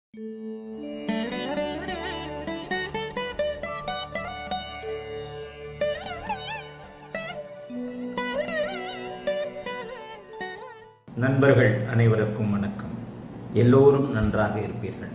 நண்பர்கள் அனைவருக்கும் வணக்கம் எல்லோரும் நன்றாக இருப்பீர்கள்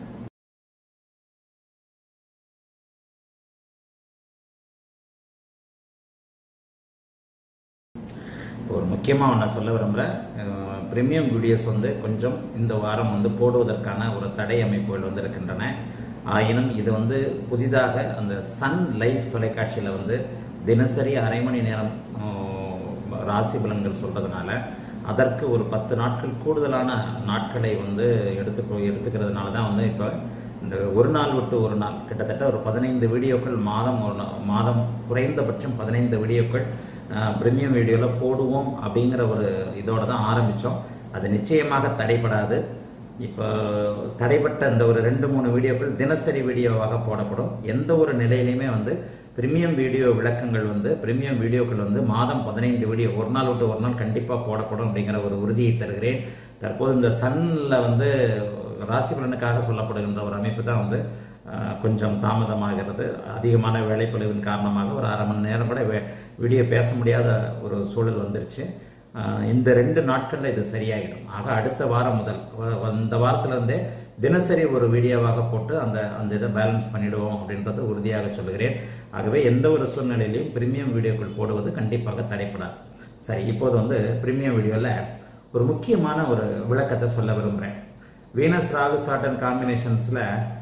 ஒரு முக்கியமாக ஒன்று சொல்ல விரும்புகிறேன் ப்ரீமியம் வீடியோஸ் வந்து கொஞ்சம் இந்த வாரம் வந்து போடுவதற்கான ஒரு தடை அமைப்புகள் வந்து இருக்கின்றன ஆயினும் இது வந்து புதிதாக அந்த சன் லைஃப் தொலைக்காட்சியில் வந்து தினசரி அரை மணி நேரம் ஆஹ், ராசி பலன்கள் சொல்கிறதுனால அதற்கு ஒரு பத்து நாட்கள் கூடுதலான நாட்களை வந்து எடுத்துக்கோ எடுத்துக்கிறதுனால தான் வந்து இப்போ இந்த ஒரு நாள் விட்டு ஒரு நாள் கிட்டத்தட்ட ஒரு பதினைந்து வீடியோக்கள் மாதம் ஒரு நா- மாதம் குறைந்தபட்சம் பதினைந்து வீடியோக்கள் ப்ரீமியம் வீடியோவில் போடுவோம் அப்படிங்கிற ஒரு இதோட தான் ஆரம்பித்தோம் அது நிச்சயமாக தடைபடாது இப்போ தடைப்பட்ட இந்த ஒரு ரெண்டு மூணு வீடியோக்கள் தினசரி வீடியோவாக போடப்படும் எந்த ஒரு நிலையிலையுமே வந்து ப்ரீமியம் வீடியோ விளக்கங்கள் வந்து ப்ரீமியம் வீடியோக்கள் வந்து மாதம் பதினைந்து வீடியோ ஒரு நாள் விட்டு ஒரு நாள் கண்டிப்பாக போடப்படும் அப்படிங்கிற ஒரு உறுதியை தருகிறேன் தற்போது இந்த சன்னில் வந்து ராசி பலனுக்காக சொல்லப்படுகின்ற ஒரு அமைப்பு தான் வந்து அஹ், கொஞ்சம் தாமதமாகிறது அதிகமான வேலைப்பளுவின் காரணமாக ஒரு அரை மணி நேரம் கூட வே- வீடியோ பேச முடியாத ஒரு சூழல் வந்துருச்சு அஹ், இந்த ரெண்டு நாட்களில் இது சரியாயிடும் ஆக அடுத்த வாரம் முதல் வ- வ- இந்த வாரத்திலிருந்தே தினசரி ஒரு வீடியோவாக போட்டு அந்த அந்த இதை பேலன்ஸ் பண்ணிடுவோம் அப்படின்றது உறுதியாக சொல்லுகிறேன் ஆகவே எந்த ஒரு சூழ்நிலையிலையும் பிரீமியம் வீடியோக்கள் போடுவது கண்டிப்பாக தடைப்படாது சரி இப்போது வந்து பிரீமியம் வீடியோவில் ஒரு முக்கியமான ஒரு விளக்கத்தை சொல்ல விரும்புகிறேன் வீனஸ் ராகு சாட்டன் காம்பினேஷன்ஸில்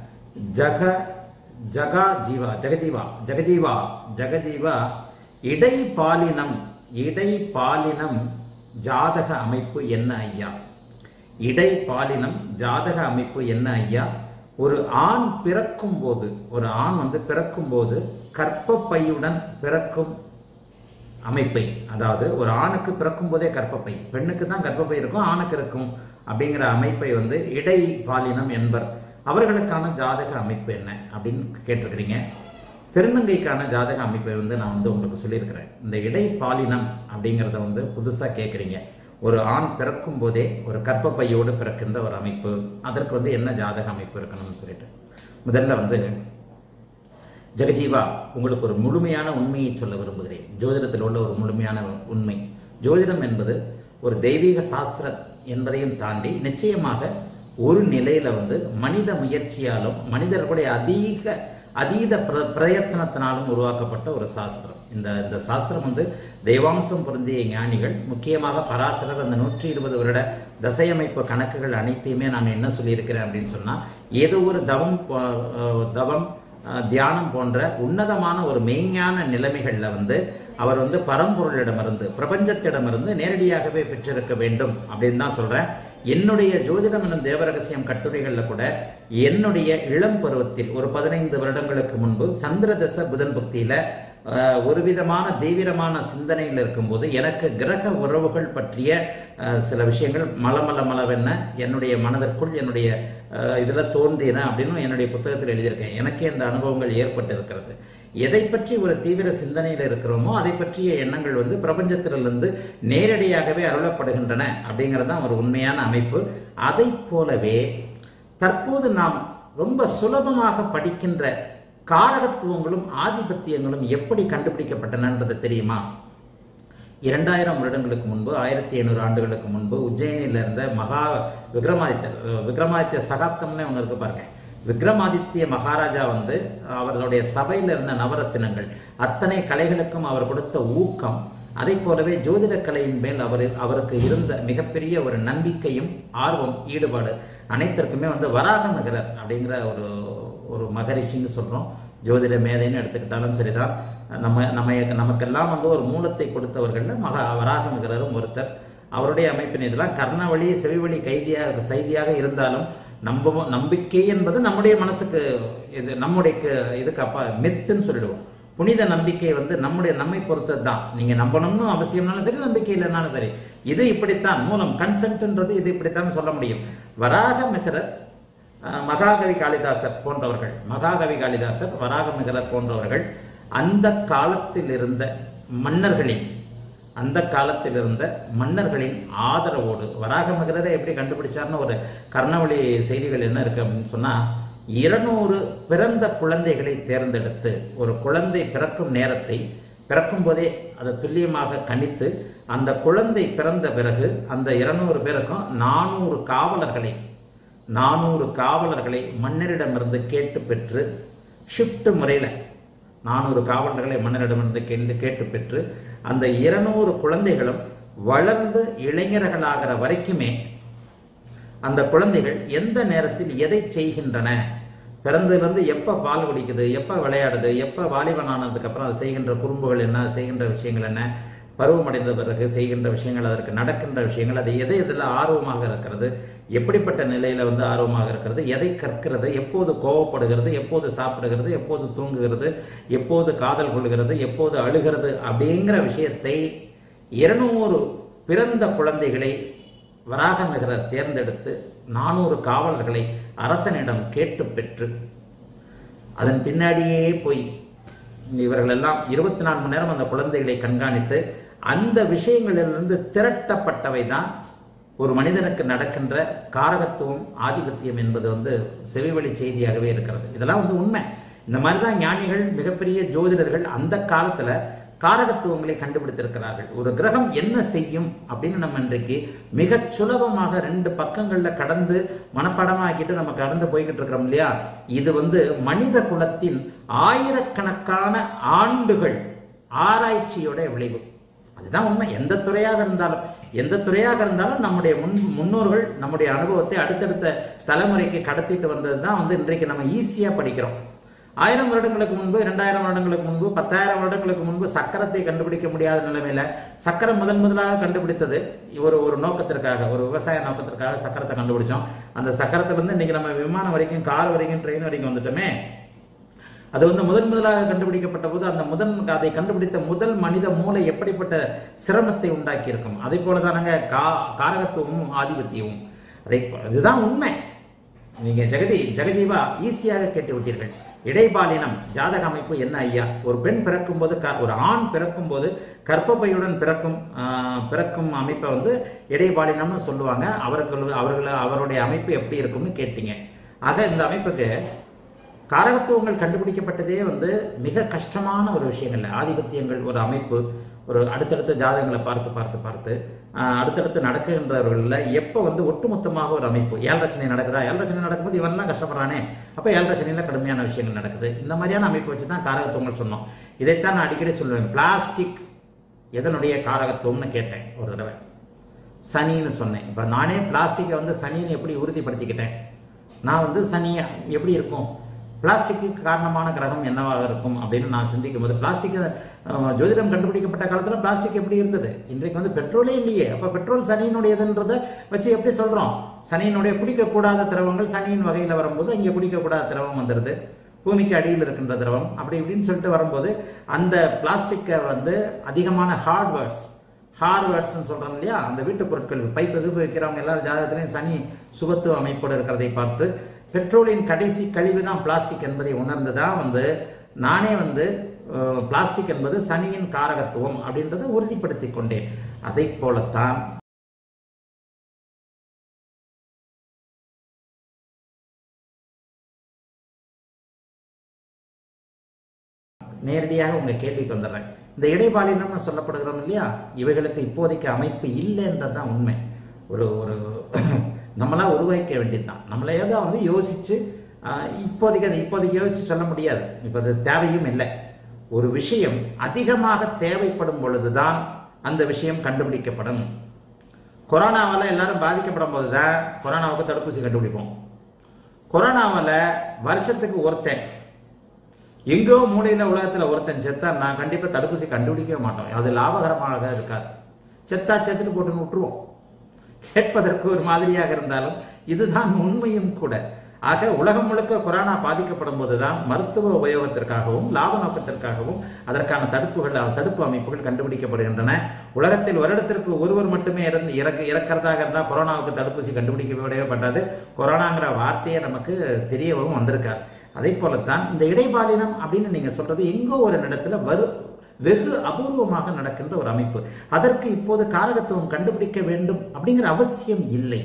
ஜக ஜகா ஜீவா ஜெகஜீவா ஜெகஜீவா ஜெகஜீவா இடைப்பாலினம் இடைப்பாலினம் ஜாதக அமைப்பு என்ன ஐயா இடைப்பாலினம் ஜாதக அமைப்பு என்ன ஐயா ஒரு ஆண் பிறக்கும் போது ஒரு ஆண் வந்து பிறக்கும் போது கற்பப்பையுடன் பிறக்கும் அமைப்பை அதாவது ஒரு ஆணுக்கு பிறக்கும் போதே கர்ப்பப்பை பெண்ணுக்கு தான் கர்ப்பப்பை இருக்கும் ஆணுக்கு இருக்கும் அப்படிங்கிற அமைப்பை வந்து இடை பாலினம் என்பர் அவர்களுக்கான ஜாதக அமைப்பு என்ன அப்படின்னு கேட்டிருக்கிறீங்க திருநங்கைக்கான ஜாதக அமைப்பை வந்து நான் வந்து உங்களுக்கு சொல்லியிருக்கிறேன் இந்த இடை பாலினம் அப்படிங்கிறத வந்து புதுசாக கேட்குறீங்க ஒரு ஆண் பிறக்கும் போதே ஒரு கர்ப்பப்பையோடு பிறக்கின்ற ஒரு அமைப்பு அதற்கு வந்து என்ன ஜாதக அமைப்பு இருக்கணும்னு சொல்லிட்டு முதல்ல வந்து ஜெகஜீவா உங்களுக்கு ஒரு முழுமையான உண்மையை சொல்ல விரும்புகிறேன் ஜோதிடத்தில் உள்ள ஒரு முழுமையான உண்மை ஜோதிடம் என்பது ஒரு தெய்வீக சாஸ்திரம் என்பதையும் தாண்டி நிச்சயமாக ஒரு நிலையில வந்து மனித முயற்சியாலும் மனிதர்களுடைய அதிக அதீத பிர பிரயத்தனத்தினாலும் உருவாக்கப்பட்ட ஒரு சாஸ்திரம் இந்த இந்த சாஸ்திரம் வந்து தெய்வாம்சம் பொருந்திய ஞானிகள் முக்கியமாக பராசரர் அந்த நூற்றி இருபது வருட தசையமைப்பு கணக்குகள் அனைத்தையுமே நான் என்ன சொல்லியிருக்கிறேன் அப்படின்னு சொன்னா ஏதோ ஒரு தவம் போ- அஹ் தவம் அஹ் தியானம் போன்ற உன்னதமான ஒரு மெய்ஞான நிலைமைகள்ல வந்து அவர் வந்து பரம்பொருளிடமிருந்து பிரபஞ்சத்திடமிருந்து நேரடியாகவே பெற்றிருக்க வேண்டும் அப்படின்னு தான் சொல்றேன் என்னுடைய ஜோதிடம் என்னும் தேவரகசியம் கட்டுரைகள்ல கூட என்னுடைய இளம் பருவத்தில் ஒரு பதினைந்து வருடங்களுக்கு முன்பு சந்திர தச புதன் புக்தியில அஹ், ஒரு விதமான தீவிரமான சிந்தனையில் இருக்கும்போது எனக்கு கிரக உறவுகள் பற்றிய அஹ், சில விஷயங்கள் மலமல மலவென்ன என்னுடைய மனதிற்குள் என்னுடைய அஹ், இதுல தோன்றின அப்படின்னு என்னுடைய புத்தகத்தில் எழுதியிருக்கேன் எனக்கே இந்த அனுபவங்கள் ஏற்பட்டு இருக்கிறது எதை பற்றி ஒரு தீவிர சிந்தனையில் இருக்கிறோமோ அதை பற்றிய எண்ணங்கள் வந்து பிரபஞ்சத்திலிருந்து நேரடியாகவே அருளப்படுகின்றன அப்படிங்கிறது தான் ஒரு உண்மையான அமைப்பு அதை போலவே தற்போது நாம் ரொம்ப சுலபமாக படிக்கின்ற காரகத்துவங்களும் ஆதிபத்தியங்களும் எப்படி கண்டுபிடிக்கப்பட்டனன்றது தெரியுமா இரண்டாயிரம் வருடங்களுக்கு முன்பு ஆயிரத்தி ஐநூறு ஆண்டுகளுக்கு முன்பு உஜ்ஜயினியில் இருந்த மகா விக்ரமாதித்ய விக்ரமாதித்ய சகாப்தம்னு ஒன்று இருக்கு பாருங்க விக்ரமாதித்ய மகாராஜா வந்து அவர்களுடைய சபையில் இருந்த நவரத்தினங்கள் அத்தனை கலைகளுக்கும் அவர் கொடுத்த ஊக்கம் அதை போலவே ஜோதிட கலையின் மேல் அவர் அவருக்கு இருந்த மிகப்பெரிய ஒரு நம்பிக்கையும் ஆர்வம் ஈடுபாடு அனைத்திற்குமே வந்து வராக நகரர் அப்படிங்கிற ஒரு ஒரு மகரிஷின்னு சொல்றோம் ஜோதிட மேதைன்னு எடுத்துக்கிட்டாலும் சரிதான் நம்ம நம்ம நமக்கெல்லாம் வந்து ஒரு மூலத்தை கொடுத்தவர்கள்ல மகா வராக மிகரரும் ஒருத்தர் அவருடைய அமைப்பின் இதெல்லாம் கர்ணவழி செவிவழி கைதியாக செய்தியாக இருந்தாலும் நம்பவும் நம்பிக்கை என்பது நம்முடைய மனசுக்கு இது நம்முடைய க- இதுக்கு அப்பா மித்துன்னு சொல்லிடுவோம் புனித நம்பிக்கை வந்து நம்முடைய நம்மை பொறுத்தது தான் நீங்க நம்பணும்னு அவசியம்னாலும் சரி நம்பிக்கை இல்லைனாலும் சரி இது இப்படித்தான் மூலம் கன்சென்ட்ன்றது இது இப்படித்தான் சொல்ல முடியும் வராக மிகரர் அஹ், மகாகவி காளிதாசர் போன்றவர்கள் மகாகவி காளிதாசர் வராக மிகரர் போன்றவர்கள் அந்த காலத்தில் இருந்த மன்னர்களின் அந்த காலத்தில் இருந்த மன்னர்களின் ஆதரவோடு வராக மகிரரை எப்படி கண்டுபிடிச்சார்னு ஒரு கர்ணவழி செய்திகள் என்ன இருக்கு அப்படின்னு சொன்னா இருநூறு பிறந்த குழந்தைகளை தேர்ந்தெடுத்து ஒரு குழந்தை பிறக்கும் நேரத்தை பிறக்கும் போதே அதை துல்லியமாக கணித்து அந்த குழந்தை பிறந்த பிறகு அந்த இருநூறு பேருக்கும் நானூறு காவலர்களை நானூறு காவலர்களை மன்னரிடமிருந்து கேட்டு பெற்று ஷிஃப்ட் முறையில் நானூறு காவலர்களை மன்னரிடமிருந்து கேட்டு கேட்டு பெற்று அந்த இருநூறு குழந்தைகளும் வளர்ந்து இளைஞர்களாகிற வரைக்குமே அந்த குழந்தைகள் எந்த நேரத்தில் எதை செய்கின்றன பிறந்ததுலேருந்து எப்போ பால் குடிக்குது எப்போ விளையாடுது எப்போ வாலிபன் ஆனதுக்கு அப்புறம் அது செய்கின்ற குறும்புகள் என்ன செய்கின்ற விஷயங்கள் என்ன பருவமடைந்த பிறகு செய்கின்ற விஷயங்கள் அதற்கு நடக்கின்ற விஷயங்கள் அது எதை எதில் ஆர்வமாக இருக்கிறது எப்படிப்பட்ட நிலையில வந்து ஆர்வமாக இருக்கிறது எதை கற்கிறது எப்போது கோவப்படுகிறது எப்போது சாப்பிடுகிறது எப்போது தூங்குகிறது எப்போது காதல் கொள்கிறது எப்போது அழுகிறது அப்படிங்கிற விஷயத்தை இருநூறு பிறந்த குழந்தைகளை வராக நகரர் தேர்ந்தெடுத்து நானூறு காவலர்களை அரசனிடம் கேட்டு பெற்று அதன் பின்னாடியே போய் இவர்கள் எல்லாம் இருபத்தி நாலு மணி நேரம் அந்த குழந்தைகளை கண்காணித்து அந்த விஷயங்களிலிருந்து திரட்டப்பட்டவை தான் ஒரு மனிதனுக்கு நடக்கின்ற காரகத்துவம் ஆதிபத்தியம் என்பது வந்து செவிவழி செய்தியாகவே இருக்கிறது இதெல்லாம் வந்து உண்மை இந்த மாதிரி தான் ஞானிகள் மிகப்பெரிய ஜோதிடர்கள் அந்த காலத்துல காரகத்துவங்களை கண்டுபிடித்திருக்கிறார்கள் ஒரு கிரகம் என்ன செய்யும் அப்படின்னு நம்ம இன்றைக்கு மிகச் சுலபமாக ரெண்டு பக்கங்கள்ல கடந்து மனப்படமாக்கிட்டு நம்ம கடந்து போய்கிட்டு இருக்கிறோம் இல்லையா இது வந்து மனித குலத்தின் ஆயிரக்கணக்கான ஆண்டுகள் ஆராய்ச்சியோட விளைவு அதுதான் உண்மை எந்த துறையாக இருந்தாலும் எந்த துறையாக இருந்தாலும் நம்முடைய முன் முன்னோர்கள் நம்முடைய அனுபவத்தை அடுத்தடுத்த தலைமுறைக்கு கடத்திட்டு வந்தது தான் வந்து இன்றைக்கு நம்ம ஈஸியாக படிக்கிறோம் ஆயிரம் வருடங்களுக்கு முன்பு இரண்டாயிரம் வருடங்களுக்கு முன்பு பத்தாயிரம் வருடங்களுக்கு முன்பு சக்கரத்தை கண்டுபிடிக்க முடியாத நிலைமையில சக்கரம் முதன் முதலாக கண்டுபிடித்தது ஒரு ஒரு நோக்கத்திற்காக ஒரு விவசாய நோக்கத்திற்காக சக்கரத்தை கண்டுபிடிச்சோம் அந்த சக்கரத்திலிருந்து இன்னைக்கு நம்ம விமானம் வரைக்கும் கார் வரைக்கும் ட்ரெயின் வரைக்கும் வந்துட்டோமே அது வந்து முதன் முதலாக கண்டுபிடிக்கப்பட்ட போது அந்த முதன் அதை கண்டுபிடித்த முதல் மனித மூளை எப்படிப்பட்ட சிரமத்தை உண்டாக்கி இருக்கும் அதே போல தானங்க கா காரகத்துவமும் ஆதிபத்தியமும் அதை இதுதான் உண்மை நீங்க ஜெகதி ஜெகஜீவா ஈஸியாக கேட்டு விட்டீர்கள் இடைபாலினம் ஜாதக அமைப்பு என்ன ஐயா ஒரு பெண் பிறக்கும் போது க- ஒரு ஆண் பிறக்கும் போது கர்ப்பப்பையுடன் பிறக்கும் ஆஹ், பிறக்கும் அமைப்பை வந்து இடைபாலினம்னு சொல்லுவாங்க அவர்கள் அவர்கள் அவருடைய அமைப்பு எப்படி இருக்கும்னு கேட்டீங்க ஆக இந்த அமைப்புக்கு காரகத்துவங்கள் கண்டுபிடிக்கப்பட்டதே வந்து மிக கஷ்டமான ஒரு விஷயங்கள்ல ஆதிபத்தியங்கள் ஒரு அமைப்பு ஒரு அடுத்தடுத்த ஜாதகங்களை பார்த்து பார்த்து பார்த்து ஆஹ், அடுத்தடுத்து நடக்குகின்றவர்களில் எப்போ வந்து ஒட்டுமொத்தமாக ஒரு அமைப்பு ஏழரச்சனை நடக்குதா ஏழரச்சனை நடக்கும்போது இவன்லாம் கஷ்டப்படுறானே அப்போ ஏழரச்சனையில் கடுமையான விஷயங்கள் நடக்குது இந்த மாதிரியான அமைப்பு வச்சு தான் காரகத்துவங்கள் சொன்னோம் இதைத்தான் நான் அடிக்கடி சொல்லுவேன் பிளாஸ்டிக் எதனுடைய காரகத்துவம்னு கேட்டேன் ஒரு தடவை சனின்னு சொன்னேன் இப்போ நானே பிளாஸ்டிக்கை வந்து சனின்னு எப்படி உறுதிப்படுத்திக்கிட்டேன் நான் வந்து சனி எப்படி இருக்கும் பிளாஸ்டிக்கு காரணமான கிரகம் என்னவாக இருக்கும் அப்படின்னு நான் சிந்திக்கும் போது பிளாஸ்டிக் ஜோதிடம் கண்டுபிடிக்கப்பட்ட காலத்தில் பிளாஸ்டிக் எப்படி இருந்தது இன்றைக்கு வந்து பெட்ரோலே இல்லையே அப்போ பெட்ரோல் சனியினுடையதுன்றதை வச்சு எப்படி சொல்கிறோம் சனியினுடைய குடிக்கக்கூடாத திரவங்கள் சனியின் வகையில் வரும்போது இங்கே குடிக்கக்கூடாத திரவம் வந்துடுது பூமிக்கு அடியில் இருக்கின்ற திரவம் அப்படி இப்படின்னு சொல்லிட்டு வரும்போது அந்த பிளாஸ்டிக்கை வந்து அதிகமான ஹார்ட்வேர்ட்ஸ் ஹார்வேர்ட்ஸ்னு சொல்கிறோம் இல்லையா அந்த வீட்டு பொருட்கள் பைப் எது வைக்கிறவங்க எல்லாரும் ஜாதகத்திலையும் சனி சுபத்துவ அமைப்போடு இருக்கிறதை பார்த்து பெட்ரோலின் கடைசி கழிவு தான் பிளாஸ்டிக் என்பதை உணர்ந்து தான் வந்து நானே வந்து அஹ், பிளாஸ்டிக் என்பது சனியின் காரகத்துவம் அப்படின்றத உறுதிப்படுத்தி கொண்டேன் அதை போலத்தான் நேரடியாக உங்க கேள்விக்கு வந்துடுறேன் இந்த இடைபாலினம்னு சொல்லப்படுகிறோம் இல்லையா இவைகளுக்கு இப்போதைக்கு அமைப்பு இல்லைன்றது தான் உண்மை ஒரு ஒரு நம்மளா உருவாக்க வேண்டியதுதான் நம்மளையே தான் வந்து யோசிச்சு ஆஹ், இப்போதைக்கு அது இப்போதைக்கு யோசிச்சு சொல்ல முடியாது இப்போ அது தேவையும் இல்லை ஒரு விஷயம் அதிகமாக தேவைப்படும் பொழுதுதான் அந்த விஷயம் கண்டுபிடிக்கப்படும் கொரோனாவால் எல்லாரும் பாதிக்கப்படும் போது தான் கொரோனாவுக்கு தடுப்பூசி கண்டுபிடிப்போம் கொரோனாவால் வருஷத்துக்கு ஒருத்தன் எங்கோ மூலையில் உலகத்தில் ஒருத்தன் செத்தா நான் கண்டிப்பாக தடுப்பூசி கண்டுபிடிக்கவே மாட்டோம் அது லாபகரமாக இருக்காது செத்தா செத்துட்டு போட்டுன்னு விட்டுருவோம் கேட்பதற்கு ஒரு மாதிரியாக இருந்தாலும் இதுதான் உண்மையும் கூட ஆக உலகம் முழுக்க கொரோனா பாதிக்கப்படும் போதுதான் மருத்துவ உபயோகத்திற்காகவும் லாப நோக்கத்திற்காகவும் அதற்கான தடுப்புகள் தடுப்பு அமைப்புகள் கண்டுபிடிக்கப்படுகின்றன உலகத்தில் வருடத்திற்கு ஒருவர் மட்டுமே இறந்து இறக்க இறக்கிறதாக இருந்தால் கொரோனாவுக்கு தடுப்பூசி கண்டுபிடிக்கப்படவே பட்டாது கொரோனாங்கிற வார்த்தையே நமக்கு தெரியவும் வந்திருக்காது அதே போலத்தான் இந்த இடைபாலினம் அப்படின்னு நீங்க சொல்றது எங்கோ ஒரு இடத்துல வரு வெகு அபூர்வமாக நடக்கின்ற ஒரு அமைப்பு அதற்கு இப்போது காரகத்துவம் கண்டுபிடிக்க வேண்டும் அப்படிங்கிற அவசியம் இல்லை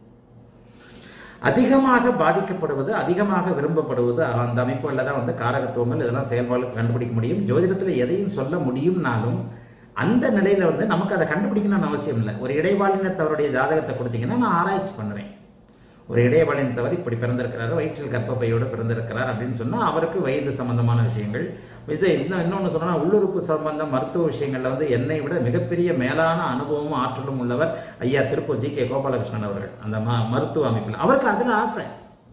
அதிகமாக பாதிக்கப்படுவது அதிகமாக விரும்பப்படுவது அந்த அமைப்புகளில் தான் வந்து காரகத்துவங்கள் இதெல்லாம் செயல்பாடு கண்டுபிடிக்க முடியும் ஜோதிடத்தில் எதையும் சொல்ல முடியும்னாலும் அந்த நிலையில வந்து நமக்கு அதை கண்டுபிடிக்கணும்னு அவசியம் இல்லை ஒரு இடைவாளினத்தவருடைய ஜாதகத்தை கொடுத்தீங்கன்னா நான் ஆராய்ச்சி பண்ணுவேன் ஒரு இடையபாளினத்தவர் இப்படி பிறந்திருக்கிறார் வயிற்றில் கர்ப்பப்பையோடு பிறந்திருக்கிறார் அப்படின்னு சொன்னால் அவருக்கு வயிறு சம்பந்தமான விஷயங்கள் இது இன்னும் இன்னொன்று சொன்னால் உள்ளுறுப்பு சம்பந்த மருத்துவ விஷயங்களில் வந்து என்னை விட மிகப்பெரிய மேலான அனுபவமும் ஆற்றலும் உள்ளவர் ஐயா திருப்பூர் ஜி கே கோபாலகிருஷ்ணன் அவர்கள் அந்த ம மருத்துவ அமைப்பில் அவருக்கு அதில் ஆசை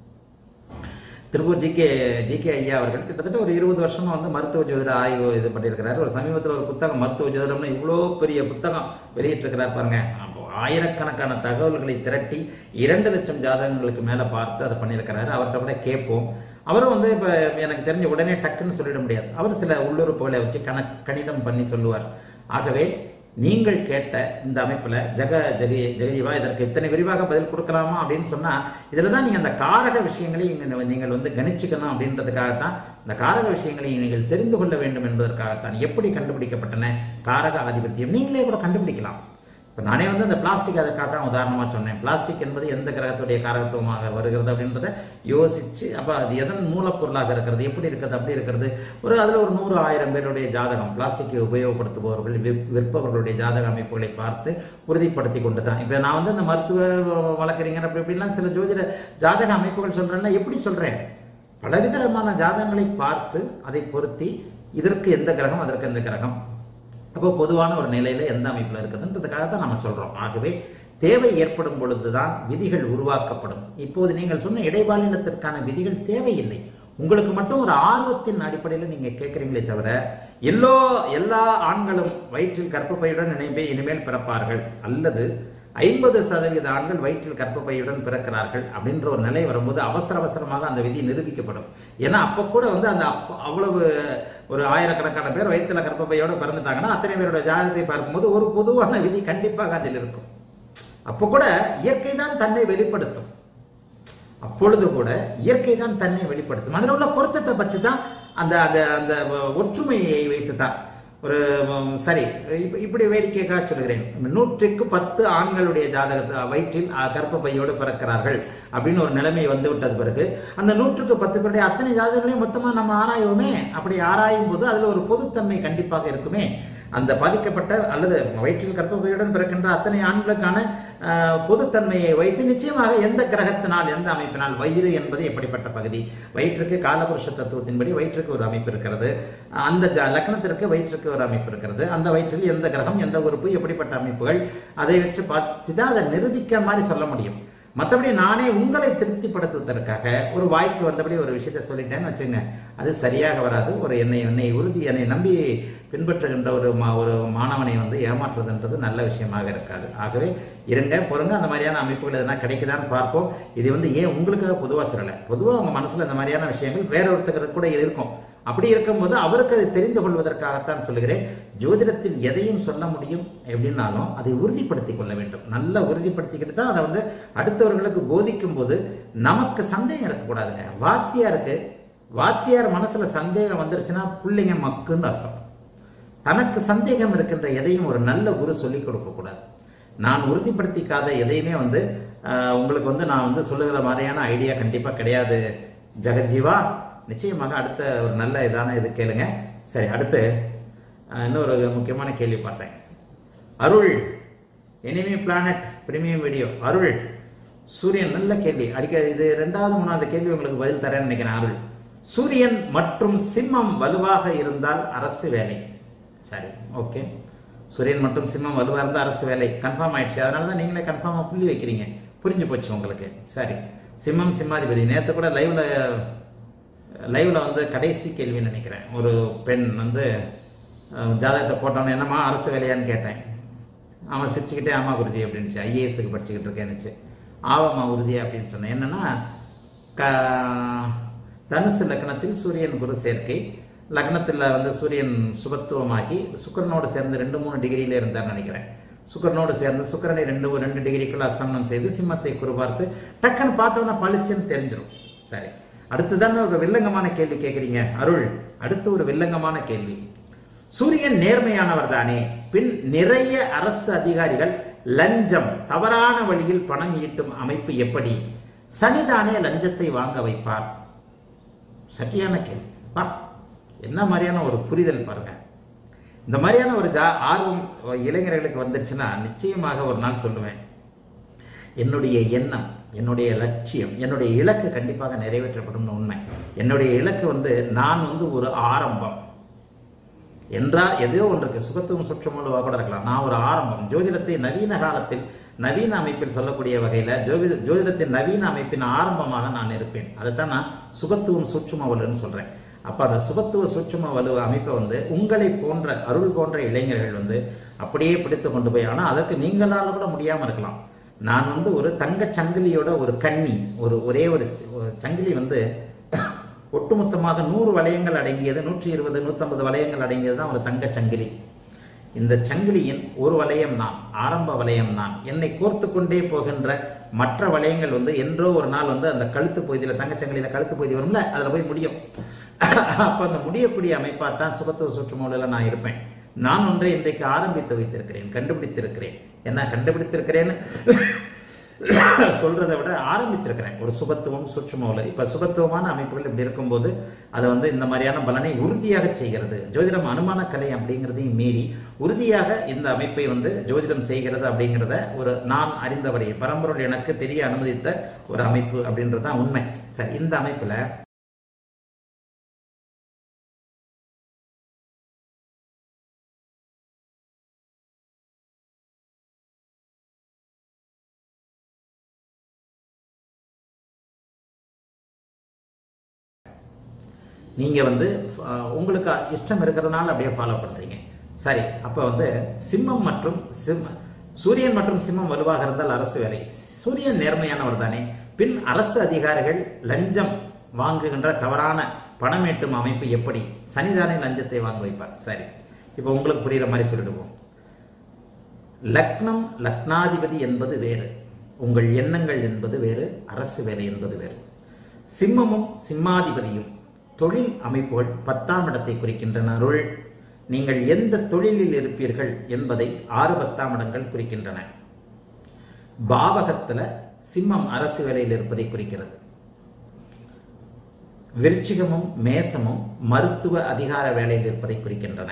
Tiruppur G K G K ஐயா அவர்கள் கிட்டத்தட்ட ஒரு இருபது வருஷமா வந்து மருத்துவ ஜோதிட ஆய்வு இது பண்ணியிருக்கிறார் ஒரு சமீபத்தில் ஒரு புத்தகம் மருத்துவ ஜோதிடம்னு இவ்வளோ பெரிய புத்தகம் வெளியிட்டிருக்கிறார் பாருங்க அப்போ ஆயிரக்கணக்கான தகவல்களை திரட்டி இரண்டு லட்சம் ஜாதகங்களுக்கு மேலே பார்த்து அதை பண்ணியிருக்கிறாரு அவர்கிட்ட கூட கேட்போம் அவரும் வந்து இப்போ எனக்கு தெரிஞ்ச உடனே டக்குன்னு சொல்லிட முடியாது அவர் சில உள்ளுறுப்புகளை வச்சு கண கணிதம் பண்ணி சொல்லுவார் ஆகவே நீங்கள் கேட்ட இந்த அமைப்பில் ஜெக ஜெகி ஜெகஜீவா இதற்கு இத்தனை விரிவாக பதில் கொடுக்கலாமா அப்படின்னு சொன்னால் இதில் தான் நீங்கள் அந்த காரக விஷயங்களை இங்க நீங்கள் வந்து கணிச்சுக்கணும் அப்படின்றதுக்காகத்தான் இந்த காரக விஷயங்களை நீங்கள் தெரிந்து கொள்ள வேண்டும் என்பதற்காகத்தான் எப்படி கண்டுபிடிக்கப்பட்டன காரக ஆதிபத்தியம் நீங்களே கூட கண்டுபிடிக்கலாம் இப்போ நானே வந்து அந்த பிளாஸ்டிக் அதுக்காக தான் உதாரணமாக சொன்னேன் பிளாஸ்டிக் என்பது எந்த கிரகத்துடைய காரகத்துவமாக வருகிறது அப்படின்றத யோசிச்சு அப்போ அது எதன் மூலப்பொருளாக இருக்கிறது எப்படி இருக்கிறது அப்படி இருக்கிறது ஒரு அதில் ஒரு நூறு ஆயிரம் பேருடைய ஜாதகம் பிளாஸ்டிக்கை உபயோகப்படுத்துபவர்கள் விற்- விற்பவர்களுடைய ஜாதக அமைப்புகளை பார்த்து உறுதிப்படுத்தி கொண்டு தான் இப்போ நான் வந்து இந்த மருத்துவ வழக்கறிஞர் அப்படி இப்படிலாம் சில ஜோதிட ஜாதக அமைப்புகள் சொல்கிறேன்னா எப்படி சொல்கிறேன் பலவிதமான ஜாதகங்களை பார்த்து அதை பொருத்தி இதற்கு எந்த கிரகம் அதற்கு எந்த கிரகம் அப்போ பொதுவான ஒரு நிலையில எந்த அமைப்புல இருக்குதுன்றதுக்காக தான் நம்ம சொல்றோம் ஆகவே தேவை ஏற்படும் பொழுதுதான் விதிகள் உருவாக்கப்படும் இப்போது நீங்கள் சொன்ன இடைபாலினத்திற்கான விதிகள் தேவையில்லை உங்களுக்கு மட்டும் ஒரு ஆர்வத்தின் அடிப்படையில் நீங்க கேட்குறீங்களே தவிர எல்லோ எல்லா ஆண்களும் வயிற்றில் கற்பப்பையுடன் இணைப்பே இனிமேல் பிறப்பார்கள் அல்லது ஐம்பது சதவீத ஆண்கள் வயிற்றில் கற்பப்பையுடன் பிறக்கிறார்கள் அப்படின்ற ஒரு நிலை வரும்போது அவசர அவசரமாக அந்த விதி நிரூபிக்கப்படும் ஏன்னா அப்போ கூட வந்து அந்த அப்ப அவ்வளவு ஒரு ஆயிரக்கணக்கான பேர் வயிற்றுல கற்பப்பையோட பிறந்துட்டாங்கன்னா அத்தனை பேரோட ஜாதகத்தை பார்க்கும்போது ஒரு பொதுவான விதி கண்டிப்பாக அதில் இருக்கும் அப்போ கூட இயற்கை தான் தன்னை வெளிப்படுத்தும் அப்பொழுது கூட இயற்கை தான் தன்னை வெளிப்படுத்தும் அதில் உள்ள பொருத்தத்தை பற்றி தான் அந்த அந்த அந்த ஒற்றுமையை வைத்து தான் ஒரு உம், சரி இப்ப- இப்படி வேடிக்கைக்காக சொல்கிறேன் நூற்றுக்கு பத்து ஆண்களுடைய ஜாதகத்தை வயிற்றில் அஹ், கர்ப்பப்பையோடு பிறக்கிறார்கள் அப்படின்னு ஒரு நிலைமை வந்து விட்டது பிறகு அந்த நூற்றுக்கு பத்து பேருடைய அத்தனை ஜாதகங்களையும் மொத்தமா நம்ம ஆராயுவோமே அப்படி ஆராயும் போது அதுல ஒரு பொதுத்தன்மை கண்டிப்பாக இருக்குமே அந்த பாதிக்கப்பட்ட அல்லது வயிற்றில் கர்ப்பப்பையுடன் பிறக்கின்ற அத்தனை ஆண்களுக்கான அஹ், பொதுத்தன்மையை வைத்து நிச்சயமாக எந்த கிரகத்தினால் எந்த அமைப்பினால் வயிறு என்பது எப்படிப்பட்ட பகுதி வயிற்றுக்கு காலபுருஷ தத்துவத்தின்படி வயிற்றுக்கு ஒரு அமைப்பு இருக்கிறது அந்த ஜ- லக்னத்திற்கு வயிற்றுக்கு ஒரு அமைப்பு இருக்கிறது அந்த வயிற்றில் எந்த கிரகம் எந்த உறுப்பு எப்படிப்பட்ட அமைப்புகள் அதை வச்சு பார்த்து தான் அதை நிரூபிக்க மாதிரி சொல்ல முடியும் மற்றபடி நானே உங்களை திருப்திப்படுத்துவதற்காக ஒரு வாய்க்கு வந்தபடி ஒரு விஷயத்தை சொல்லிட்டேன்னு வச்சுங்க அது சரியாக வராது ஒரு என்னை என்னை உறுதி என்னை நம்பி பின்பற்றுகின்ற ஒரு மா ஒரு மாணவனை வந்து ஏமாற்றுறதுன்றது நல்ல விஷயமாக இருக்காது ஆகவே இருங்க பொறுங்க அந்த மாதிரியான அமைப்புகள் எதனா கிடைக்குதான்னு பார்ப்போம் இது வந்து ஏன் உங்களுக்காக பொதுவாக சொல்லலை பொதுவாக உங்க மனசுல இந்த மாதிரியான விஷயங்கள் வேற ஒருத்தருக்கு கூட இருக்கும் அப்படி இருக்கும்போது அவருக்கு அதை தெரிந்து கொள்வதற்காகத்தான் சொல்லுகிறேன் ஜோதிடத்தில் எதையும் சொல்ல முடியும் எப்படின்னாலும் அதை உறுதிப்படுத்திக் கொள்ள வேண்டும் நல்லா உறுதிப்படுத்திக்கிட்டு தான் அதை வந்து அடுத்தவர்களுக்கு போதிக்கும் போது நமக்கு சந்தேகம் இருக்கக்கூடாதுங்க வாத்தியாருக்கு வாத்தியார் மனசுல சந்தேகம் வந்துருச்சுன்னா பிள்ளைங்க மக்குன்னு அர்த்தம் தனக்கு சந்தேகம் இருக்கின்ற எதையும் ஒரு நல்ல குரு சொல்லிக் கொடுக்க கூடாது நான் உறுதிப்படுத்திக்காத எதையுமே வந்து ஆஹ், உங்களுக்கு வந்து நான் வந்து சொல்லுகிற மாதிரியான ஐடியா கண்டிப்பா கிடையாது ஜெகஜீவா நிச்சயமாக அடுத்த ஒரு நல்ல இதான இது கேளுங்க சரி அடுத்து ஆஹ், இன்னொரு முக்கியமான கேள்வி பார்த்தேன் Arul enemy planet premium video Arul Suriyan நல்ல கேள்வி அடிக்க இது ரெண்டாவது மூணாவது கேள்வி உங்களுக்கு பதில் தரேன்னு நினைக்கிறேன் அருள் சூரியன் மற்றும் சிம்மம் வலுவாக இருந்தால் அரசு வேலை சரி ஓகே சூரியன் மற்றும் சிம்மம் வலுவாக இருந்தால் அரசு வேலை கன்ஃபார்ம் ஆயிடுச்சு அதனால தான் நீங்களே கன்ஃபார்மாக புள்ளி வைக்கிறீங்க புரிஞ்சு போச்சு உங்களுக்கு சரி சிம்மம் சிம்மாதிபதி நேற்று கூட லைவ்ல லைவ்ல வந்து கடைசி கேள்வின்னு நினைக்கிறேன் ஒரு பெண் வந்து அஹ், ஜாதகத்தை போட்டவன என்னம்மா அரசு வேலையான்னு கேட்டேன் அவன் சிரிச்சுக்கிட்டே ஆமா குருஜி அப்படின்னுச்சு ஐஏஎஸ்க்கு படிச்சுக்கிட்டு இருக்கேன்னுச்சு ஆவாமா உறுதியா அப்படின்னு சொன்னேன் என்னன்னா க தனுசு லக்னத்தில் சூரியன் குரு சேர்க்கை லக்னத்தில் வந்து சூரியன் சுபத்துவமாகி சுக்கிரனோடு சேர்ந்து ரெண்டு மூணு டிகிரியில இருந்தார் நினைக்கிறேன் சுக்கிரனோடு சேர்ந்து சுக்கிரனை ரெண்டு ரெண்டு டிகிரிக்குள்ள அஸ்தமனம் செய்து சிம்மத்தை குரு பார்த்து டக்குன்னு பார்த்தோன்னா பளிச்சுன்னு தெரிஞ்சிடும் சரி அடுத்துதானே ஒரு வில்லங்கமான கேள்வி கேட்குறீங்க அருள் அடுத்து ஒரு வில்லங்கமான கேள்வி சூரியன் நேர்மையானவர் தானே பின் நிறைய அரசு அதிகாரிகள் லஞ்சம் தவறான வழியில் பணம் ஈட்டும் அமைப்பு எப்படி சனிதானே லஞ்சத்தை வாங்க வைப்பார் சரியான கேள்வி பா என்ன மாதிரியான ஒரு புரிதல் பாருங்க இந்த மாதிரியான ஒரு ஜா ஆர்வம் இளைஞர்களுக்கு வந்துருச்சுன்னா நிச்சயமாக ஒரு நாள் சொல்லுவேன் என்னுடைய எண்ணம் என்னுடைய லட்சியம் என்னுடைய இலக்கு கண்டிப்பாக நிறைவேற்றப்படும் உண்மை என்னுடைய இலக்கு வந்து நான் வந்து ஒரு ஆரம்பம் என்றா எதோ ஒன்றுக்கு சுகத்துவம் சுற்றமுழுவாக கூட இருக்கலாம் நான் ஒரு ஆரம்பம் ஜோதிடத்தை நவீன காலத்தில் நவீன அமைப்பில் சொல்லக்கூடிய வகையில் ஜோதிட ஜோதிடத்தின் நவீன அமைப்பின் ஆரம்பமாக நான் இருப்பேன் அதைத்தான் நான் சுகத்துவம் சூட்சும வலுன்னு சொல்றேன் அப்ப அந்த சுகத்துவ சூட்சும வலு அமைப்பை வந்து உங்களை போன்ற அருள் போன்ற இளைஞர்கள் வந்து அப்படியே பிடித்து கொண்டு போய் ஆனால் அதற்கு நீங்களால கூட முடியாம இருக்கலாம் நான் வந்து ஒரு தங்க சங்கிலியோட ஒரு கண்ணி ஒரு ஒரே ஒரு சி- ஒரு சங்கிலி வந்து ஒட்டுமொத்தமாக நூறு வளையங்கள் அடங்கியது நூற்றி இருபது நூற்றம்பது வளையங்கள் அடங்கியது தான் ஒரு தங்க சங்கிலி இந்த சங்கிலியின் ஒரு வளையம் நான் ஆரம்ப வளையம் நான் என்னை கோர்த்து கொண்டே போகின்ற மற்ற வளையங்கள் வந்து என்றோ ஒரு நாள் வந்து அந்த கழுத்து பகுதியில் தங்கச்சங்கிலியில் கழுத்து பகுதி வரும்ல அதில் போய் முடியும் அப்போ அந்த முடியக்கூடிய அமைப்பாக தான் சுகத்துவ சுற்றுமூலையில் நான் இருப்பேன் நான் ஒன்றை இன்றைக்கு ஆரம்பித்து வைத்திருக்கிறேன் கண்டுபிடித்திருக்கிறேன் என்ன கண்டுபிடித்திருக்கிறேன்னு சொல்றதை விட ஆரம்பிச்சிருக்கிறேன் ஒரு சுபத்துவம் சுற்றுமூல இப்ப சுபத்துவமான அமைப்புகள் இப்படி இருக்கும்போது அதை வந்து இந்த மாதிரியான பலனை உறுதியாக செய்கிறது ஜோதிடம் அனுமான கலை அப்படிங்கிறதையும் மீறி உறுதியாக இந்த அமைப்பை வந்து ஜோதிடம் செய்கிறது அப்படிங்கிறத ஒரு நான் அறிந்தவரை பரம்பொருள் எனக்கு தெரிய அனுமதித்த ஒரு அமைப்பு அப்படின்றது தான் உண்மை சரி இந்த அமைப்புல நீங்க வந்து அஹ், உங்களுக்கு இஷ்டம் இருக்கிறதுனால அப்படியே ஃபாலோ பண்றீங்க சரி அப்ப வந்து சிம்மம் மற்றும் சிம்ம சூரியன் மற்றும் சிம்மம் வலுவாக இருந்தால் அரசு வேலை சூரியன் நேர்மையானவர் தானே பின் அரசு அதிகாரிகள் லஞ்சம் வாங்குகின்ற தவறான பணம் ஈட்டும் அமைப்பு எப்படி சனிதானே லஞ்சத்தை வாங்க வைப்பார் சரி இப்போ உங்களுக்கு புரியுற மாதிரி சொல்லிடுவோம் லக்னம் லக்னாதிபதி என்பது வேறு உங்கள் எண்ணங்கள் என்பது வேறு அரசு வேலை என்பது வேறு சிம்மமும் சிம்மாதிபதியும் தொழில் அமைப்புகள் பத்தாம் இடத்தை குறிக்கின்றன அருள் நீங்கள் எந்த தொழிலில் இருப்பீர்கள் என்பதை ஆறு பத்தாம் இடங்கள் குறிக்கின்றன பாவகத்துல சிம்மம் அரசு வேலையில் இருப்பதை குறிக்கிறது விருச்சிகமும் மேசமும் மருத்துவ அதிகார வேலையில் இருப்பதை குறிக்கின்றன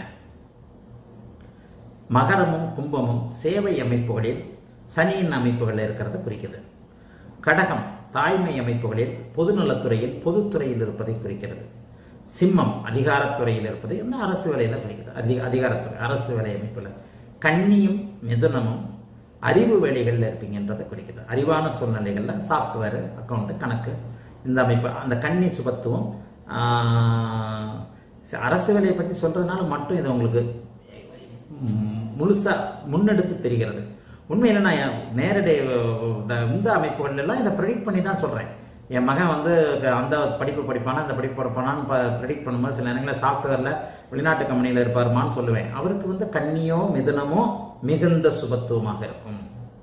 மகரமும் கும்பமும் சேவை அமைப்புகளில் சனியின் அமைப்புகள் இருக்கிறத குறிக்குது கடகம் தாய்மை அமைப்புகளில் பொதுநலத்துறையில் பொதுத்துறையில் இருப்பதை குறிக்கிறது சிம்மம் அதிகாரத்துறையில் இருப்பது என்ன அரசு வேலையில குறிக்குது அதிக அதிகாரத்துறை அரசு வேலை அமைப்புல கன்னியும் மிதுனமும் அறிவு வேலைகளில் இருப்பீங்கன்றதை குறிக்குது அறிவான சூழ்நிலைகளில் சாஃப்ட்வேர் அக்கௌண்ட் கணக்கு இந்த அமைப்பு அந்த கன்னி சுபத்துவம் ஆஹ், அரசு வேலையை பற்றி சொல்றதுனால மட்டும் இது உங்களுக்கு ம், முழுசா முன்னெடுத்து தெரிகிறது உண்மையில நான் என் நேரடி அஹ், இந்த அமைப்புகள் எல்லாம் இதை ப்ரெடிக்ட் பண்ணி தான் சொல்றேன் என் மகன் வந்து க- அந்த படிப்பு படிப்பானா அந்த படிப்பு படிப்பானான்னு ப்ரெடிக்ட் பண்ணும்போது சில நேரங்களில் சாஃப்ட்வேர்ல வெளிநாட்டு கம்பெனியில் இருப்பாருமான்னு சொல்லுவேன் அவருக்கு வந்து கன்னியோ மிதுனமோ மிகுந்த சுபத்துவமாக இருக்கும்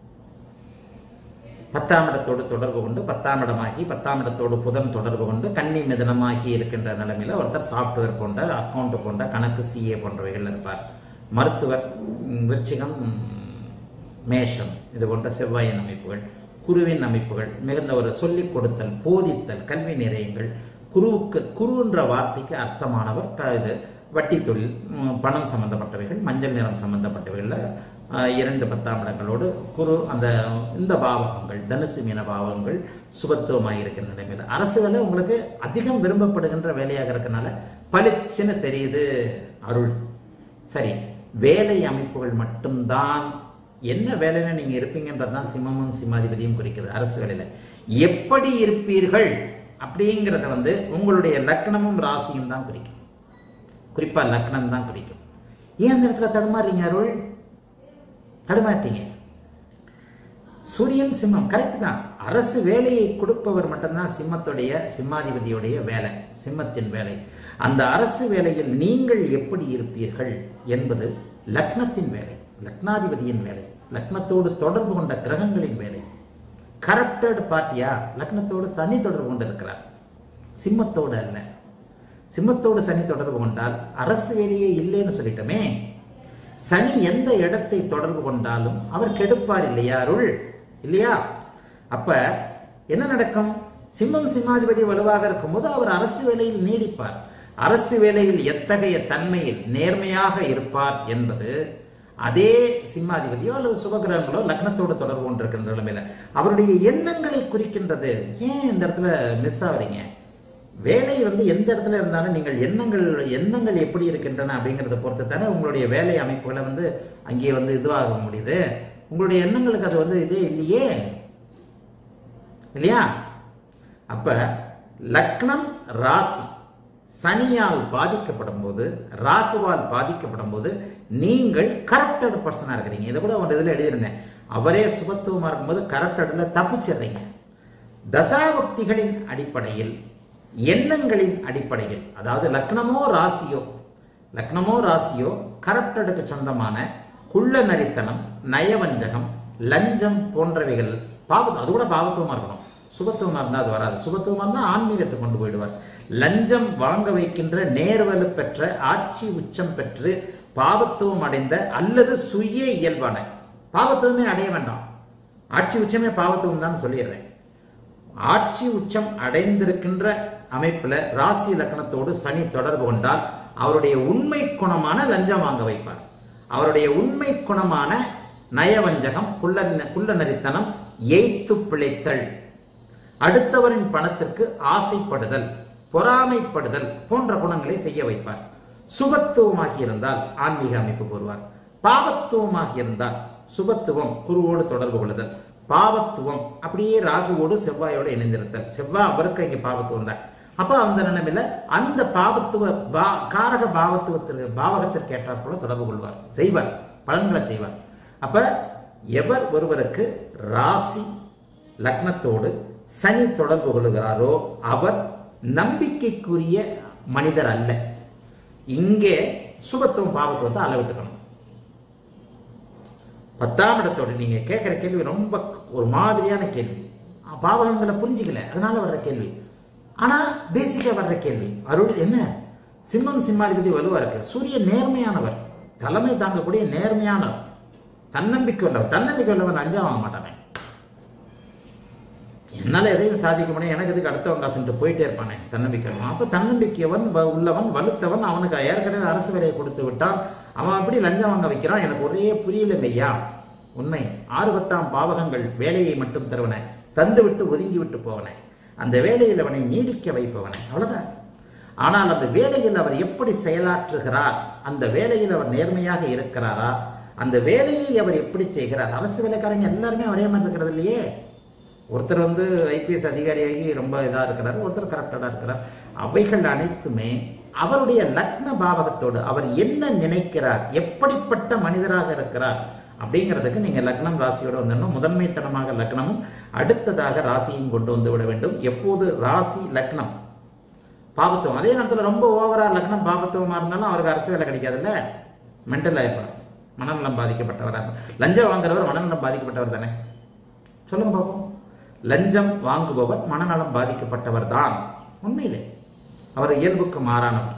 பத்தாம் இடத்தோடு தொடர்பு கொண்டு பத்தாம் இடமாகி பத்தாம் இடத்தோடு புதன் தொடர்பு கொண்டு கன்னி மிதனமாகி இருக்கின்ற நிலைமையில ஒருத்தர் சாஃப்ட்வேர் போன்ற அக்கௌண்ட் போன்ற கணக்கு சிஏ போன்றவைகள் இருப்பார் மருத்துவர் ம், விருச்சிகம் ம், மேஷம் இது போன்ற செவ்வாயின் அமைப்புகள் குருவின் அமைப்புகள் மிகுந்த ஒரு சொல்லிக் கொடுத்தல் போதித்தல் கல்வி நிலையங்கள் குருவுக்கு குருன்ற வார்த்தைக்கு அர்த்தமானவர் க- இது வட்டி தொழில் ம், பணம் சம்பந்தப்பட்டவைகள் மஞ்சள் நிறம் சம்பந்தப்பட்டவைகளில் இரண்டு பத்தாம் இடங்களோடு குரு அந்த இந்த பாவகங்கள் தனுசு மீன பாவகங்கள் சுபத்துவமாக இருக்கின்ற நிலைமையில் அரசு வேலை உங்களுக்கு அதிகம் விரும்பப்படுகின்ற வேலையாக இருக்கனால பளிச்சுன்னு தெரியுது அருள் சரி வேலை அமைப்புகள் மட்டும்தான் என்ன வேலையில நீங்க இருப்பீங்கன்றது தான் சிம்மமும் சிம்மாதிபதியும் குறிக்குது அரசு வேலையில எப்படி இருப்பீர்கள் அப்படிங்கிறத வந்து உங்களுடைய லக்னமும் ராசியும் தான் குறிக்கும் குறிப்பா லக்னம் தான் குறிக்கும் ஏன் அந்த இடத்துல தடுமாறுறீங்க அருள் தடுமாட்டீங்க சூரியன் சிம்மம் கரெக்ட் தான் அரசு வேலையை கொடுப்பவர் மட்டும்தான் சிம்மத்துடைய சிம்மாதிபதியுடைய வேலை சிம்மத்தின் வேலை அந்த அரசு வேலையில் நீங்கள் எப்படி இருப்பீர்கள் என்பது லக்னத்தின் வேலை லக்னாதிபதியின் வேலை லக்னத்தோடு தொடர்பு கொண்ட கிரகங்களின் வேலை கரப்டட் பார்ட்டியா லக்னத்தோடு சனி தொடர்பு கொண்டு இருக்கிறார் சிம்மத்தோடு அல்ல சிம்மத்தோடு சனி தொடர்பு கொண்டால் அரசு வேலையே இல்லைன்னு சொல்லிட்டோமே சனி எந்த இடத்தை தொடர்பு கொண்டாலும் அவர் கெடுப்பார் இல்லையா அருள் இல்லையா அப்ப என்ன நடக்கும் சிம்மம் சிம்மாதிபதி வலுவாக இருக்கும்போது அவர் அரசு வேலையில் நீடிப்பார் அரசு வேலையில் எத்தகைய தன்மையில் நேர்மையாக இருப்பார் என்பது அதே சிம்மாதிபதியோ அல்லது சுபகிரகங்களோ லக்னத்தோடு தொடர்பு கொண்டிருக்கின்ற நிலைமையில அவருடைய எண்ணங்களை குறிக்கின்றது ஏன் இந்த இடத்துல மிஸ் ஆகுறீங்க வேலை வந்து எந்த இடத்துல இருந்தாலும் நீங்கள் எண்ணங்கள் எண்ணங்கள் எப்படி இருக்கின்றன அப்படிங்கிறத பொறுத்து தானே உங்களுடைய வேலை அமைப்புகளை வந்து அங்கே வந்து இதுவாக முடியுது உங்களுடைய எண்ணங்களுக்கு அது வந்து இதே இல்லையே இல்லையா அப்ப லக்னம் ராசி சனியால் பாதிக்கப்படும் போது ராகுவால் பாதிக்கப்படும் போது நீங்கள் கரப்டட் பர்சனாக இருக்கிறீங்க இதை கூட ஒரு இதில் எழுதியிருந்தேன் அவரே சுபத்துவமாக இருக்கும்போது கரப்டட்ல தப்பிச்சிடுறீங்க தசாபக்திகளின் அடிப்படையில் எண்ணங்களின் அடிப்படையில் அதாவது லக்னமோ ராசியோ லக்னமோ ராசியோ கரப்டடுக்கு சொந்தமான குள்ள நரித்தனம் நயவஞ்சகம் லஞ்சம் போன்றவைகள் பாவத்து அது கூட பாவத்துவமா இருக்கணும் சுபத்துவமா இருந்தால் அது வராது சுபத்துவமா இருந்தால் ஆன்மீகத்தை கொண்டு போயிடுவார் லஞ்சம் வாங்க வைக்கின்ற நேர்வலு பெற்ற ஆட்சி உச்சம் பெற்று பாவத்துவம் அடைந்த அல்லது சுய இயல்பான பாவத்துவமே அடைய வேண்டாம் ஆட்சி உச்சமே பாவத்துவம் தான் சொல்லிடுறேன் ஆட்சி உச்சம் அடைந்திருக்கின்ற அமைப்புல ராசி லக்னத்தோடு சனி தொடர்பு கொண்டால் அவருடைய உண்மை குணமான லஞ்சம் வாங்க வைப்பார் அவருடைய உண்மை குணமான நயவஞ்சகம் குள்ள குள்ள நரித்தனம் எய்த்து பிழைத்தல் அடுத்தவரின் பணத்திற்கு ஆசைப்படுதல் பொறாமைப்படுதல் போன்ற குணங்களை செய்ய வைப்பார் சுபத்துவமாகி இருந்தால் ஆன்மீக அமைப்பு கூறுவார் பாவத்துவமாகி இருந்தால் சுபத்துவம் குருவோடு தொடர்பு கொள்ளுதல் பாவத்துவம் அப்படியே ராகுவோடு செவ்வாயோடு இணைந்திருத்தல் செவ்வாய் அவருக்கு இங்க பாவத்துவம் தான் அப்ப அந்த நிலைமையில அந்த பாவத்துவ பா காரக பாவத்துவத்திற்கு பாவகத்திற்கு ஏற்றாற் போல தொடர்பு கொள்வார் செய்வார் பலன்களை செய்வார் அப்ப எவர் ஒருவருக்கு ராசி லக்னத்தோடு சனி தொடர்பு கொள்கிறாரோ அவர் நம்பிக்கைக்குரிய மனிதர் அல்ல இங்கே சுபத்துவம் பாவத்துவத்தை அளவிட்டுக்கணும் பத்தாம் இடத்தோடு நீங்க கேட்கிற கேள்வி ரொம்ப ஒரு மாதிரியான கேள்வி பாவகங்களை புரிஞ்சுக்கல அதனால வர்ற கேள்வி ஆனா பேசிக்கா வர்ற கேள்வி அருள் என்ன சிம்மம் சிம்மாதிபதி வலுவா இருக்கு சூரியன் நேர்மையானவர் தலைமை தாங்கக்கூடிய நேர்மையானவர் தன்னம்பிக்கை உள்ளவர் தன்னம்பிக்கை உள்ளவன் அஞ்சா வாங்க மாட்டானே என்னால எதையும் சாதிக்க முடியும் எனக்கு இதுக்கு அடுத்தவங்க காசுட்டு போயிட்டே இருப்பானே தன்னம்பிக்கை அப்ப தன்னம்பிக்கையவன் வ- உள்ளவன் வலுத்தவன் அவனுக்கு ஏற்கனவே அரசு வேலையை கொடுத்து விட்டான் அவன் அப்படி லஞ்சம் வாங்க வைக்கிறான் எனக்கு ஒரே புரியலைங்க ஐயா உண்மை ஆறு பத்தாம் பாவகங்கள் வேலையை மட்டும் தருவன தந்து விட்டு ஒதுங்கி விட்டு போவன அந்த வேலையில் அவனை நீடிக்க வைப்பவனை அவ்வளவுதான் ஆனால் அந்த வேலையில் அவர் எப்படி செயலாற்றுகிறார் அந்த வேலையில் அவர் நேர்மையாக இருக்கிறாரா அந்த வேலையை அவர் எப்படி செய்கிறார் அரசு வேலைக்காரங்க எல்லாருமே ஒரே மாதிரி இருக்கிறது இல்லையே ஒருத்தர் வந்து ஐபிஎஸ் அதிகாரியாகி ரொம்ப இதாக இருக்கிறார் ஒருத்தர் கரெக்டடாக இருக்கிறார் அவைகள் அனைத்துமே அவருடைய லக்ன பாவகத்தோடு அவர் என்ன நினைக்கிறார் எப்படிப்பட்ட மனிதராக இருக்கிறார் அப்படிங்கிறதுக்கு நீங்க லக்னம் ராசியோட வந்துடணும் முதன்மைத்தனமாக லக்னமும் அடுத்ததாக ராசியும் கொண்டு வந்து விட வேண்டும் எப்போது ராசி லக்னம் பாபத்துவம் அதே நேரத்தில் ரொம்ப ஓவரா லக்னம் பாபத்துவமா இருந்தாலும் அவருக்கு அரசு வேலை கிடைக்காதுல்ல மென்டல் ஆயிருப்பார் மனநலம் பாதிக்கப்பட்டவரா இருப்பார். லஞ்சம் வாங்குறவர் மனநலம் பாதிக்கப்பட்டவர் தானே சொல்லுங்க பாப்போம் லஞ்சம் வாங்குபவர் மனநலம் பாதிக்கப்பட்டவர் தான் உண்மையிலே அவர் இயல்புக்கு மாறானவர்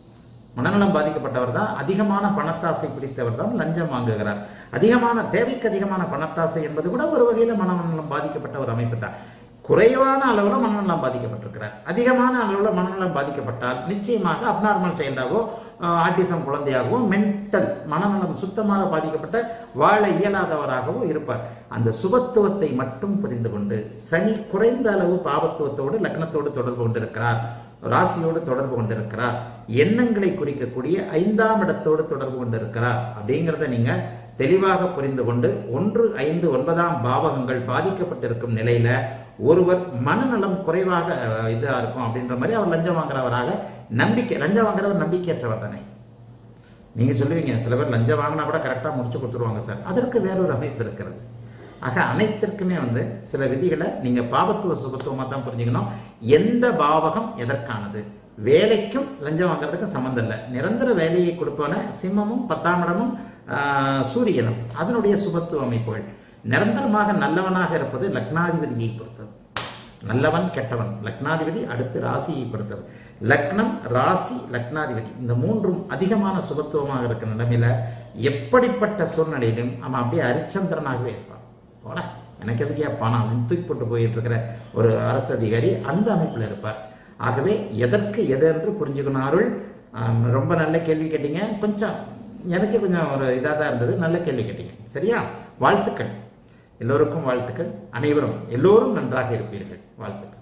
மனநலம் பாதிக்கப்பட்டவர் தான் அதிகமான பணத்தாசை பிடித்தவர் தான் லஞ்சம் வாங்குகிறார் அதிகமான தேவைக்கு அதிகமான பணத்தாசை என்பது கூட ஒரு வகையில மனநலம் பாதிக்கப்பட்ட ஒரு அமைப்பு தான் குறைவான அளவுல மனநலம் பாதிக்கப்பட்டிருக்கிறார் அதிகமான அளவுல மனநலம் பாதிக்கப்பட்டால் நிச்சயமாக அப்நார்மல் சைல்டாகவோ ஆட்டிசம் குழந்தையாகவோ மென்டல் மனநலம் சுத்தமாக பாதிக்கப்பட்ட வாழ இயலாதவராகவோ இருப்பார் அந்த சுபத்துவத்தை மட்டும் புரிந்து கொண்டு சனி குறைந்த அளவு பாவத்துவத்தோடு லக்னத்தோடு தொடர்பு கொண்டிருக்கிறார் ராசியோடு தொடர்பு கொண்டிருக்கிறார் எண்ணங்களை குறிக்கக்கூடிய ஐந்தாம் இடத்தோடு தொடர்பு கொண்டிருக்கிறார் அப்படிங்கிறத நீங்க தெளிவாக புரிந்து கொண்டு ஒன்று ஐந்து ஒன்பதாம் பாவகங்கள் பாதிக்கப்பட்டிருக்கும் நிலையில ஒருவர் மனநலம் குறைவாக அஹ், இதா இருக்கும் அப்படின்ற மாதிரி அவர் லஞ்சம் வாங்குறவராக நம்பிக்கை லஞ்சம் வாங்குறவர் நம்பிக்கையற்றவர் தானே நீங்க சொல்லுவீங்க சில பேர் லஞ்சம் வாங்கினா கூட கரெக்டாக முடிச்சு கொடுத்துருவாங்க சார் அதற்கு வேறொரு அமைப்பு இருக்கிறது ஆக அனைத்திற்குமே வந்து சில விதிகளை நீங்க பாவத்துவ சுபத்துவமா தான் புரிஞ்சுக்கணும் எந்த பாவகம் எதற்கானது வேலைக்கும் லஞ்சம் வாங்குறதுக்கும் சம்மந்தம் இல்லை நிரந்தர வேலையை கொடுப்பவன சிம்மமும் பத்தாம் இடமும் ஆஹ், சூரியனும் அதனுடைய சுபத்துவ அமைப்புகள் நிரந்தரமாக நல்லவனாக இருப்பது லக்னாதிபதியை பொறுத்தது நல்லவன் கெட்டவன் லக்னாதிபதி அடுத்து ராசியை பொறுத்தது லக்னம் ராசி லக்னாதிபதி இந்த மூன்றும் அதிகமான சுபத்துவமாக இருக்கிற நிலைமையில எப்படிப்பட்ட சூழ்நிலையிலும் அவன் அப்படியே ஹரிச்சந்திரனாகவே இருப்பான் போடா எனக்கு எதுக்கே பணம் அப்படின்னு தூக்கி போட்டு போயிட்டு இருக்கிற ஒரு அரசு அதிகாரி அந்த அமைப்பில் இருப்பார் ஆகவே எதற்கு எது என்று புரிஞ்சுக்கணும் அருள் ஆம், ரொம்ப நல்ல கேள்வி கேட்டீங்க கொஞ்சம் எனக்கு கொஞ்சம் ஒரு இதாக தான் இருந்தது நல்ல கேள்வி கேட்டீங்க சரியா வாழ்த்துக்கள் எல்லோருக்கும் வாழ்த்துக்கள் அனைவரும் எல்லோரும் நன்றாக இருப்பீர்கள் வாழ்த்துக்கள்